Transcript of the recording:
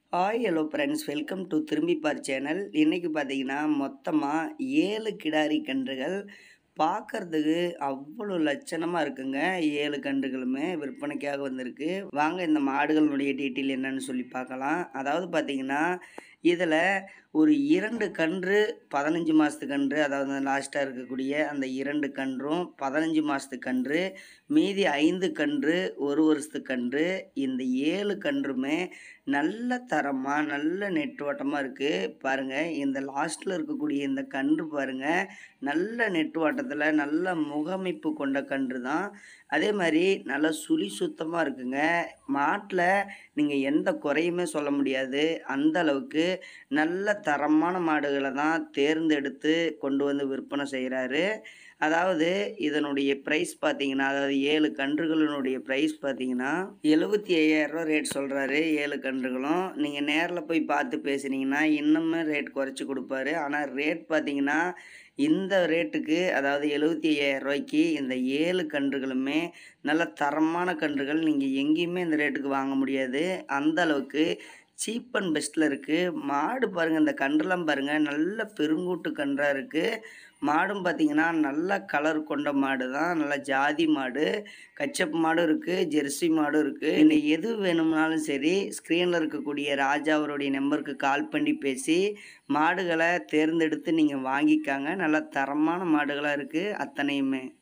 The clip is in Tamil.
hi hello friends welcome to திரும்பி பார் சேனல் இன்றைக்கி பார்த்தீங்கன்னா மொத்தமாக ஏழு கிடாரி கன்றுகள் பார்க்கறதுக்கு அவ்வளோ லட்சணமாக இருக்குங்க ஏழு கன்றுகளுமே விற்பனைக்காக வந்திருக்கு வாங்க இந்த மாடுகளுடைய டீட்டெயில் என்னன்னு சொல்லி பார்க்கலாம் அதாவது பார்த்தீங்கன்னா இதில் ஒரு இரண்டு கன்று பதினஞ்சு மாதத்து கன்று அதாவது லாஸ்ட்டாக இருக்கக்கூடிய அந்த இரண்டு கன்றும் பதினஞ்சு மாதத்து கன்று மீதி ஐந்து கன்று ஒரு வருஷத்து கன்று இந்த ஏழு கன்றுமே நல்ல தரமாக நல்ல நெட்டுவாட்டமாக இருக்குது பாருங்கள் இந்த லாஸ்ட்டில் இருக்கக்கூடிய இந்த கன்று பாருங்கள் நல்ல நெட்டுவாட்டத்தில் நல்ல முகமைப்பு கொண்ட கன்று தான் அதே மாதிரி நல்லா சுழி சுத்தமாக இருக்குங்க மாட்டில் நீங்கள் எந்த குறையுமே சொல்ல முடியாது அந்த அளவுக்கு நல்ல தரமான மாடுகளை தான் தேர்ந்தெடுத்து கொண்டு வந்து விற்பனை செய்கிறாரு அதாவது இதனுடைய ப்ரைஸ் பார்த்தீங்கன்னா அதாவது ஏழு கன்றுகளினுடைய ப்ரைஸ் பார்த்தீங்கன்னா எழுபத்தி ஐயாயிரரூவா ரேட் சொல்கிறாரு ஏழு கன்றுகளும் நீங்கள் நேரில் போய் பார்த்து பேசுனீங்கன்னா இன்னுமே ரேட் குறைச்சி கொடுப்பாரு ஆனால் ரேட் பார்த்தீங்கன்னா இந்த ரேட்டுக்கு அதாவது எழுபத்தி ஐயாயிரம் ரூபாய்க்கு இந்த ஏழு கன்றுகளுமே நல்ல தரமான கன்றுகள் நீங்கள் எங்கேயுமே இந்த ரேட்டுக்கு வாங்க முடியாது அந்த அளவுக்கு சீப் அண்ட் பெஸ்ட்டில் இருக்குது மாடு பாருங்கள் இந்த கன்றுலாம் பாருங்கள் நல்ல பெருங்கூட்டு கன்றாக இருக்குது மாடும் பார்த்திங்கன்னா நல்ல கலர் கொண்ட மாடு தான் நல்ல ஜாதி மாடு கச்சப் மாடும் இருக்குது ஜெர்சி மாடும் இருக்குது இன்னும் எது வேணும்னாலும் சரி ஸ்க்ரீனில் இருக்கக்கூடிய ராஜா அவருடைய நம்பருக்கு கால் பண்ணி பேசி மாடுகளை தேர்ந்தெடுத்து நீங்கள் வாங்கிக்காங்க நல்ல தரமான மாடுகளாக இருக்குது அத்தனையுமே